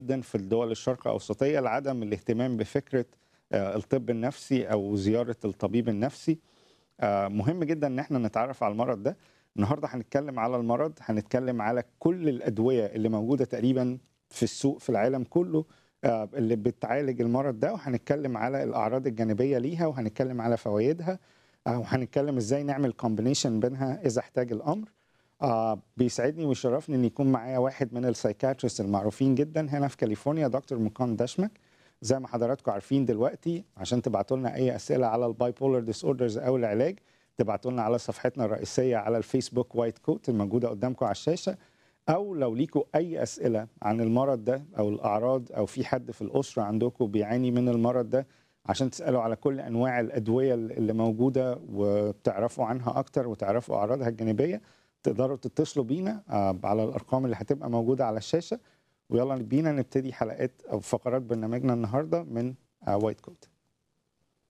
جدا في الدول الشرق الاوسطيه لعدم الاهتمام بفكره آه، الطب النفسي او زياره الطبيب النفسي آه، مهم جدا ان احنا نتعرف على المرض ده النهارده هنتكلم على المرض هنتكلم على كل الادويه اللي موجوده تقريبا في السوق في العالم كله آه، اللي بتعالج المرض ده وهنتكلم على الاعراض الجانبيه ليها وهنتكلم على فوائدها آه، وهنتكلم ازاي نعمل كومبينيشن بينها اذا احتاج الامر آه بيسعدني ويشرفني ان يكون معايا واحد من السايكاتريست المعروفين جدا هنا في كاليفورنيا دكتور مكان دشمك زي ما حضراتكم عارفين دلوقتي عشان تبعتوا لنا اي اسئله على الباي بولر ديس اوردرز او العلاج تبعتوا لنا على صفحتنا الرئيسيه على الفيسبوك وايت كوت الموجوده قدامكم على الشاشه او لو ليكوا اي اسئله عن المرض ده او الاعراض او في حد في الاسره عندكم بيعاني من المرض ده عشان تسالوا على كل انواع الادويه اللي موجوده وتعرفوا عنها اكتر وتعرفوا اعراضها الجانبيه تقدروا تتصلوا بينا آه، على الارقام اللي هتبقى موجوده على الشاشه ويلا بينا نبتدي حلقات او فقرات برنامجنا النهارده من وايت كوت